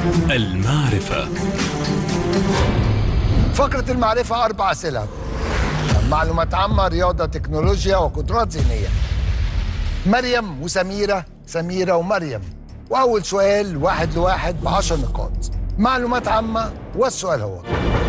المعرفة فقرة المعرفة أربع أسئلة معلومات عامة رياضة تكنولوجيا وقدرات ذهنية مريم وسميرة سميرة ومريم وأول سؤال واحد لواحد بعشر نقاط معلومات عامة والسؤال هو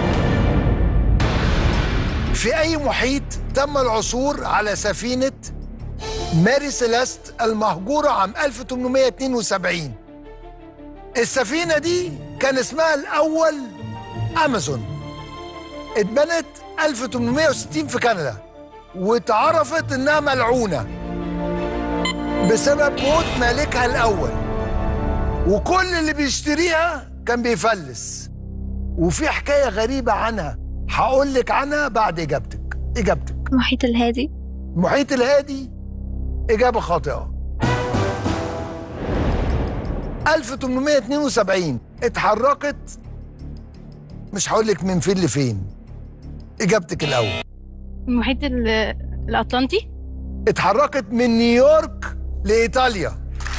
في أي محيط تم العثور على سفينة ماري سيلاست المهجورة عام 1872 السفينة دي كان اسمها الأول أمازون اتبنت 1860 في كندا واتعرفت انها ملعونه بسبب موت مالكها الاول وكل اللي بيشتريها كان بيفلس وفي حكايه غريبه عنها هقول لك عنها بعد اجابتك اجابتك المحيط الهادي المحيط الهادي اجابه خاطئه 1872 اتحركت مش هقول لك من فين لفين اجابتك الاول المحيط ال- الأطلنطي اتحركت من نيويورك لايطاليا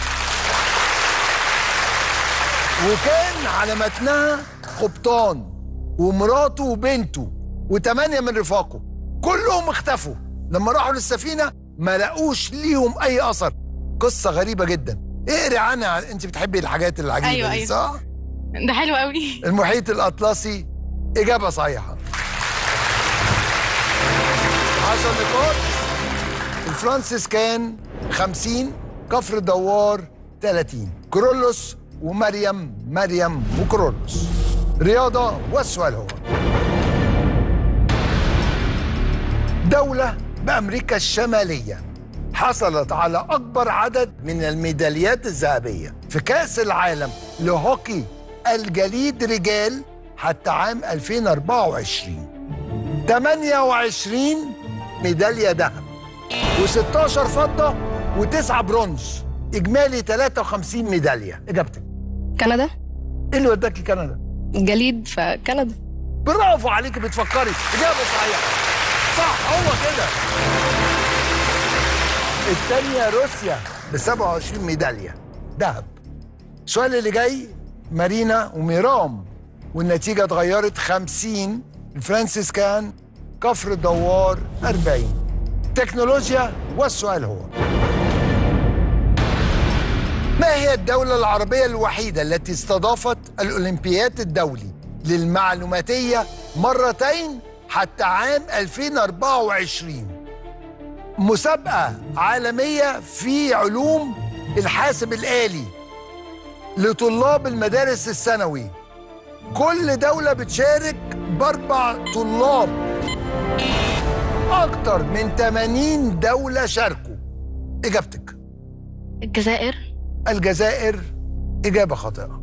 وكان على متنها قبطان ومراته وبنته وثمانيه من رفاقه كلهم اختفوا لما راحوا للسفينه ما لقوش ليهم اي اثر قصه غريبه جدا اقري عنها انت بتحبي الحاجات العجيبه أيوة، دي أيوة. صح ده حلو قوي المحيط الأطلسي إجابة صحيحة عشر نقاط الفرانسيس كان 50 كفر دوار 30 كرولوس ومريم مريم وكرولوس رياضة والسؤال هو دولة بأمريكا الشمالية حصلت على أكبر عدد من الميداليات الذهبية في كأس العالم لهوكي الجليد رجال حتى عام 2024 28 ميدالية ذهب و16 فضة و9 برونز إجمالي 53 ميدالية إجابتك كندا إيه اللي وداكي كندا؟ جليد فكندا برافو عليك بتفكري إجابة صحيحة صح هو كده الثانية روسيا ب 27 ميدالية ذهب السؤال اللي جاي مارينا وميرام والنتيجة اتغيرت 50 الفرانسيس كان كفر الدوار 40 تكنولوجيا والسؤال هو ما هي الدولة العربية الوحيدة التي استضافت الأولمبياد الدولي للمعلوماتية مرتين حتى عام 2024 مسابقة عالمية في علوم الحاسب الآلي لطلاب المدارس الثانوي كل دولة بتشارك بأربع طلاب أكتر من 80 دولة شاركوا إجابتك الجزائر الجزائر إجابة خاطئة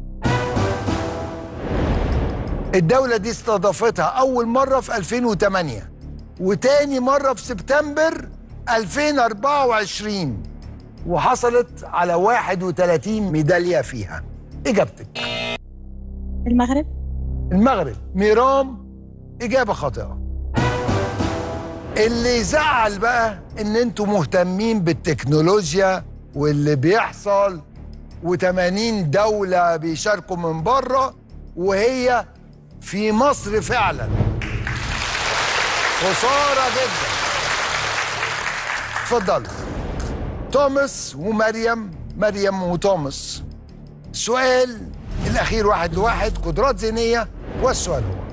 الدولة دي استضافتها أول مرة في 2008 وتاني مرة في سبتمبر 2024 وحصلت على 31 ميدالية فيها إجابتك المغرب المغرب ميرام إجابة خاطئة اللي يزعل بقى إن أنتوا مهتمين بالتكنولوجيا واللي بيحصل و80 دولة بيشاركوا من بره وهي في مصر فعلا خسارة جدا اتفضل توماس ومريم مريم وتوماس السؤال الأخير واحد لواحد قدرات ذهنية والسؤال هو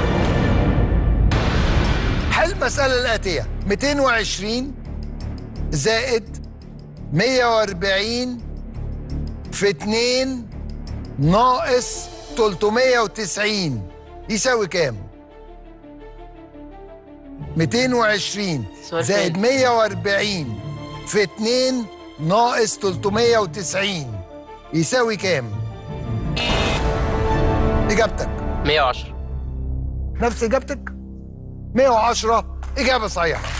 حل المسألة الآتية 220 زائد 140 في 2 ناقص 390 يساوي كام؟ 220 سؤال زائد تاني. 140 في 2 ناقص 390 يساوي كام؟ إجابتك 110 نفس إجابتك 110 إجابة صحيحة